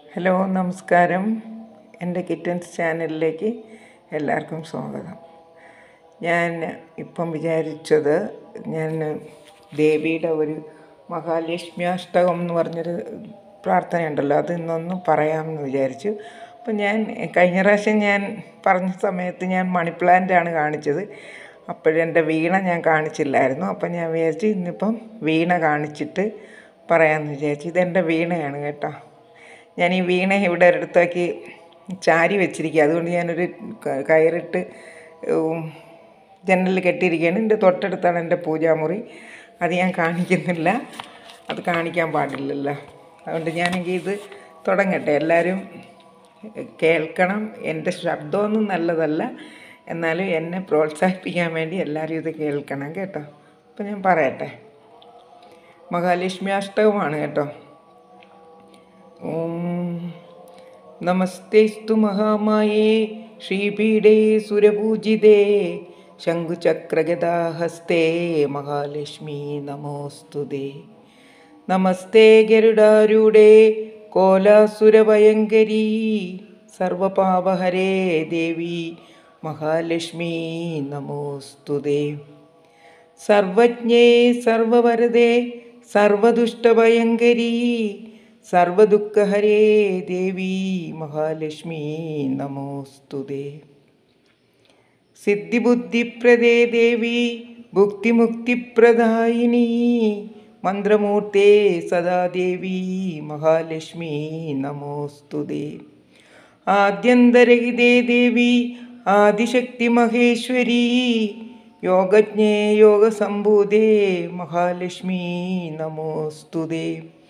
hello നമസ്കാരം എൻ്റെ kittens ചാനലിലേക്ക് എല്ലാവർക്കും സ്വാഗതം ഞാൻ ഇപ്പം വിചാരിച്ചത് ഞാൻ ദേവിയുടെ ഒരു മഹാലക്ഷ്മിയാഷ്ടകം എന്ന് പറഞ്ഞൊരു പ്രാർത്ഥനയുണ്ടല്ലോ അത് ഇന്നൊന്ന് പറയാമെന്ന് വിചാരിച്ചു അപ്പം ഞാൻ കഴിഞ്ഞ പ്രാവശ്യം ഞാൻ പറഞ്ഞ സമയത്ത് ഞാൻ മണി പ്ലാന്റാണ് കാണിച്ചത് അപ്പോഴെൻ്റെ വീണ ഞാൻ കാണിച്ചില്ലായിരുന്നു അപ്പം ഞാൻ വിചാരിച്ചു ഇന്നിപ്പം വീണ കാണിച്ചിട്ട് പറയാമെന്ന് വിചാരിച്ചു ഇതെൻ്റെ വീണയാണ് കേട്ടോ ഞാൻ ഈ വീണ ഇവിടെ ഒരിടത്താക്കി ചാരി വെച്ചിരിക്കുക അതുകൊണ്ട് ഞാനൊരു ക- കയറിട്ട് ഉം, ജനലിൽ കെട്ടിയിരിക്കുകയാണ് എൻ്റെ തൊട്ടടുത്താണ് എൻ്റെ പൂജാമുറി അത് ഞാൻ കാണിക്കുന്നില്ല അത് കാണിക്കാൻ പാടില്ലല്ലോ അതുകൊണ്ട് ഞാനെങ്കിൽ ഇത് തുടങ്ങട്ടെ എല്ലാവരും കേൾക്കണം എൻ്റെ ശബ്ദമൊന്നും നല്ലതല്ല എന്നാലും എന്നെ പ്രോത്സാഹിപ്പിക്കാൻ വേണ്ടി എല്ലാവരും ഇത് കേൾക്കണം കേട്ടോ അപ്പം ഞാൻ പറയട്ടെ മഹാലക്ഷ്മി അഷ്ടകമാണ് കേട്ടോ ഓം നമസ്തേസ്തു മഹാമായേ ശ്രീപീഠേ സുരപൂജിതേ ശംഖുചക്രഗദാഹസ്തേ മഹാലക്ഷ്മി നമോസ്തുതേ നമസ്തേ ഗരുഡാരൂഢേ കോലാസുരഭയങ്കരീ സർവപാപഹരേ ദേവി മഹാലക്ഷ്മി നമോസ്തുതേ സർവജ്ഞേ സർവവരദേ സർവദുഷ്ടഭയങ്കരീ സർവദുഃഖഹരേ ദേവി മഹാലക്ഷ്മി നമോസ്തുതേ സിദ്ധിബുദ്ധിപ്രദേ ദേവി ഭുക്തിമുക്തിപ്രദായിനി മന്ത്രമൂർത്തേ സദാ ദേവി മഹാലക്ഷ്മി നമോസ്തുതേ ആദ്യന്തരഹിതേ ദേവി ആദിശക്തി മഹേശ്വരി യോഗജ്ഞേ യോഗസംഭൂതേ മഹാലക്ഷ്മി നമോസ്തുതേ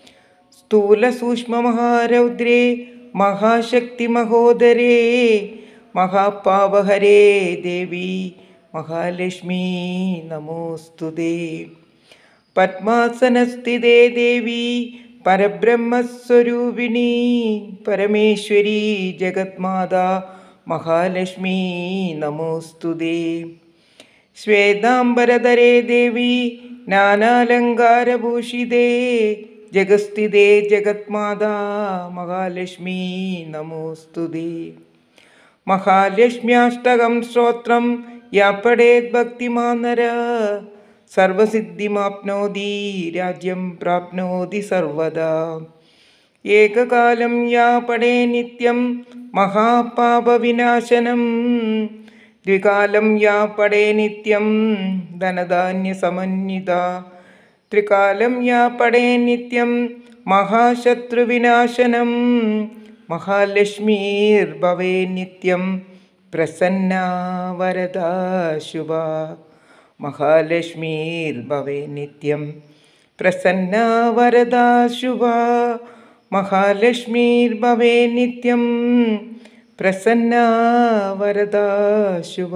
സ്ഥൂലസൂക്ഷ്മമഹാരൗദ്രേ മഹാശക്തി മഹോദരേ മഹാപാവഹരേ ദേവി മഹാലക്ഷ്മി നമോസ്തുതേ പത്മാസനസ്ഥിതേ ദേവി പരബ്രഹ്മസ്വരൂപിണി പരമേശ്വരി ജഗത്മാതാ മഹാലക്ഷ്മി നമോസ്തുതേ ശ്വേതാംബരധരേ ദേവി നാനാലങ്കാരഭൂഷിതേ ജഗസ്ഥിതേ ജഗത്മാതാ മഹാലക്ഷ്മി നമോസ്തുതേ മഹാലക്ഷ്മ്യാഷ്ടകം ശ്രോത്രം യാ പടേത് ഭക്തിമാനര സർവസിദ്ധിമാപ്നോതി രാജ്യം പ്രാപ്നോതി സർവദാ ഏകകാലം യാ പടേ നിത്യം മഹാപാപവിനാശനം ദ്വികാലം യാ പടേ നിത്യം ധനധാന്യസമന്വിത ത്രികാലം യാ പടേ നിത്യം മഹാശത്രുവിനാശനം മഹാലക്ഷ്മീർഭവേ നിത്യം പ്രസന്ന വരദാ ശുഭ മഹാലക്ഷ്മീർഭവേ നിത്യം പ്രസന്ന വരദാ ശുഭ മഹാലക്ഷ്മീർഭവേ നിത്യം പ്രസന്ന വരദാ ശുഭ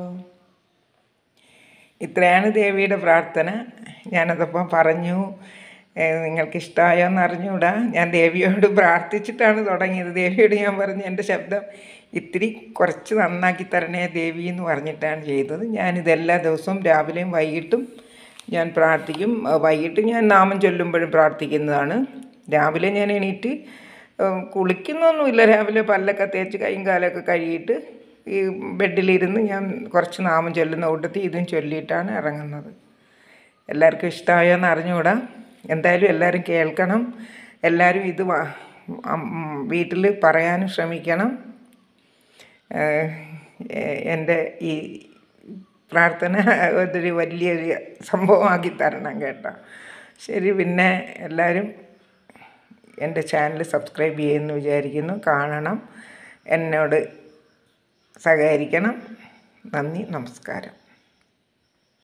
ഇത്രയാണ് ദേവിയുടെ പ്രാർത്ഥന ഞാനതപ്പം പറഞ്ഞു ഏഹ് നിങ്ങൾക്ക് ഇഷ്ടമായോന്ന് അറിഞ്ഞൂടാ ഞാൻ ദേവിയോട് പ്രാർത്ഥിച്ചിട്ടാണ് തുടങ്ങിയത് ദേവിയോട് ഞാൻ പറഞ്ഞു എൻ്റെ ശബ്ദം ഇത്തിരി കുറച്ച് നന്നാക്കി തരണേ ദേവി എന്ന് പറഞ്ഞിട്ടാണ് ചെയ്തത് ഞാനിത് എല്ലാ ദിവസവും രാവിലെയും വൈകിട്ടും ഞാൻ പ്രാർത്ഥിക്കും അഹ് വൈകിട്ട് ഞാൻ നാമം ചൊല്ലുമ്പോഴും പ്രാർത്ഥിക്കുന്നതാണ് രാവിലെ ഞാൻ എണീറ്റ് ഉം, കുളിക്കുന്നൊന്നുമില്ല രാവിലെ പല്ലൊക്കെ തേച്ച് കൈയും കാലൊക്കെ കഴുകിയിട്ട് ഈ ബെഡിലിരുന്ന് ഞാൻ കുറച്ച് നാമം ചൊല്ലുന്ന കൂട്ടത്തിൽ ഇതും ചൊല്ലിയിട്ടാണ് ഇറങ്ങുന്നത് എല്ലാവർക്കും ഇഷ്ടമായോന്ന് അറിഞ്ഞുകൂടാ എന്തായാലും എല്ലാവരും കേൾക്കണം എല്ലാവരും ഇത് വീട്ടിൽ പറയാനും ശ്രമിക്കണം ഏഹ് എ- എൻ്റെ ഈ പ്രാർത്ഥന അതൊരു വലിയൊരു സംഭവമാക്കി തരണം കേട്ടോ ശരി പിന്നെ എല്ലാവരും എൻ്റെ ചാനൽ സബ്സ്ക്രൈബ് ചെയ്യുമെന്ന് വിചാരിക്കുന്നു കാണണം എന്നോട് സഹകരിക്കണം നന്ദി നമസ്കാരം